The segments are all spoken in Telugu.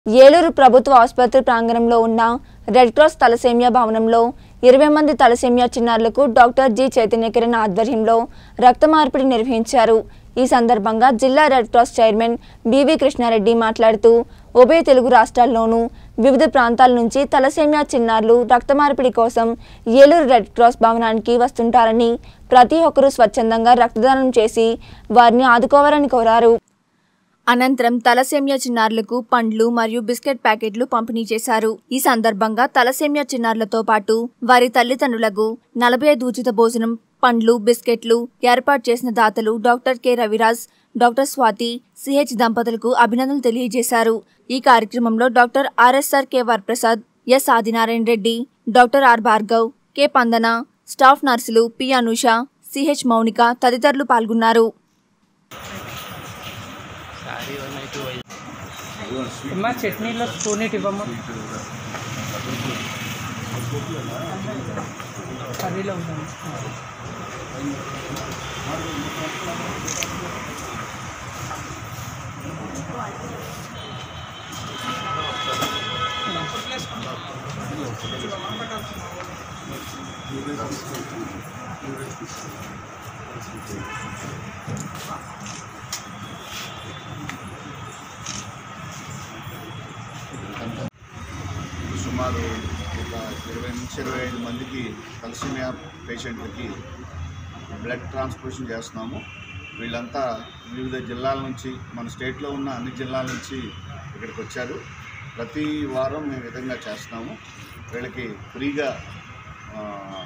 ఏలూరు ప్రభుత్వ ఆసుపత్రి ప్రాంగణంలో ఉన్న రెడ్ క్రాస్ తలసేమియా భవనంలో ఇరవై మంది తలసేమియా చిన్నారులకు డాక్టర్ జి చైతన్యకిరణ్ ఆధ్వర్యంలో రక్త మార్పిడి నిర్వహించారు ఈ సందర్భంగా జిల్లా red cross chairman BV Krishna Reddy మాట్లాడుతూ ఉభయ తెలుగు రాష్ట్రాల్లోనూ వివిధ ప్రాంతాల నుంచి తలసేమియా చిన్నారులు రక్త మార్పిడి కోసం ఏలూరు రెడ్ క్రాస్ భవనానికి వస్తుంటారని ప్రతి ఒక్కరూ స్వచ్ఛందంగా రక్తదానం చేసి వారిని ఆదుకోవాలని కోరారు అనంతరం తలసేమియా చిన్నారులకు పండ్లు మరియు బిస్కెట్ ప్యాకెట్లు పంపిణీ చేశారు ఈ సందర్భంగా తలసేమియా చిన్నారులతో పాటు వారి తల్లిదండ్రులకు నలభై ఐదు ఉచిత భోజనం పండ్లు బిస్కెట్లు ఏర్పాటు చేసిన దాతలు doctor K Raviraj doctor Swathi CH దంపతులకు అభినందనలు తెలియజేశారు ఈ కార్యక్రమంలో doctor RSR K Varaprasad S Adinarayana Reddy doctor R Bhargav K పందన స్టాఫ్ నర్సులు పి అనుష సిహెచ్ మౌనిక తదితరులు పాల్గొన్నారు అమ్మా చట్నీలో స్పూన్ ఇటు ఇవ్వమ్మా కర్రీలో ఉందండి సుమారు ఒక ఇరవై నుంచి ఇరవై ఐదు మందికి తలసిమియా పేషెంట్లకి బ్లడ్ ట్రాన్స్ఫ్యూషన్ చేస్తున్నాము వీళ్ళంతా వివిధ జిల్లాల నుంచి మన స్టేట్లో ఉన్న అన్ని జిల్లాల నుంచి ఇక్కడికి వచ్చారు ప్రతి వారం మేము ఈ విధంగా చేస్తున్నాము వీళ్ళకి ఫ్రీగా ఆ,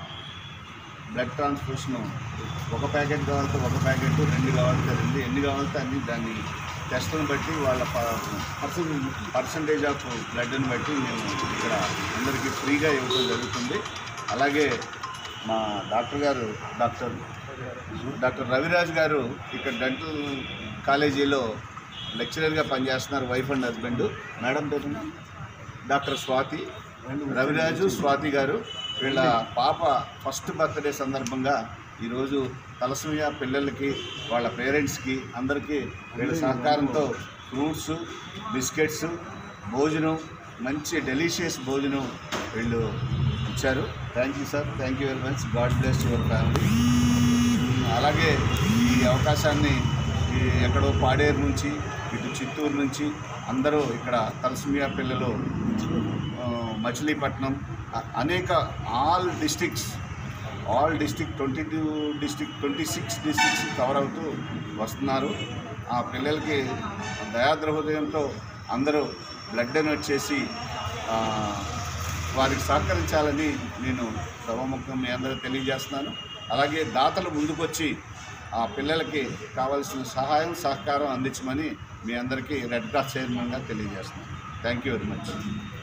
బ్లడ్ ట్రాన్స్ఫ్యూషన్ ఒక ప్యాకెట్ కావాలంటే ఒక ప్యాకెట్ రెండు కావాలంటే రెండు ఎన్ని కావాలంటే అన్ని దాన్ని టెస్ట్ని బట్టి వాళ్ళ పర్సంటేజ్ ఆఫ్ బ్లడ్ని బట్టి మేము ఇక్కడ అందరికీ ఫ్రీగా ఇవ్వడం జరుగుతుంది అలాగే మా డాక్టర్ గారు డాక్టర్ డాక్టర్ రవిరాజ్ గారు ఇక్కడ డెంటల్ కాలేజీలో లెక్చరర్గా పనిచేస్తున్నారు వైఫ్ అండ్ హస్బెండ్ మేడం పేరు డాక్టర్ స్వాతి రవిరాజు స్వాతి గారు వీళ్ళ పాప ఫస్ట్ బర్త్డే సందర్భంగా ఈరోజు తలసమియా పిల్లలకి వాళ్ళ పేరెంట్స్కి అందరికీ వీళ్ళ సహకారంతో ఫ్రూట్స్ బిస్కెట్స్ భోజనం మంచి డెలిషియస్ భోజనం వీళ్ళు ఇచ్చారు thank you sir thank you very much God bless your family అలాగే ఈ అవకాశాన్ని ఈ ఎక్కడో పాడేరు నుంచి ఇటు చిత్తూరు నుంచి అందరూ ఇక్కడ తలసిమియా పిల్లలు ఆ, మచిలీపట్నం అ- అనేక all districts all district twenty two district twenty six districts cover అవుతూ వస్తున్నారు ఆ పిల్లలకి దయాద్ర హృదయంతో అందరూ బ్లడ్ డొనేట్ చేసి ఆ, వారికి సహకరించాలని నేను సభముఖం మీ అందరూ తెలియజేస్తున్నాను అలాగే దాతలు ముందుకొచ్చి ఆ పిల్లలకి కావాల్సిన సహాయం సహకారం అందించమని మీ అందరికీ రెడ్ క్రాస్ చైర్మన్గా తెలియజేస్తున్నాను థ్యాంక్ యూ వెరీ మచ్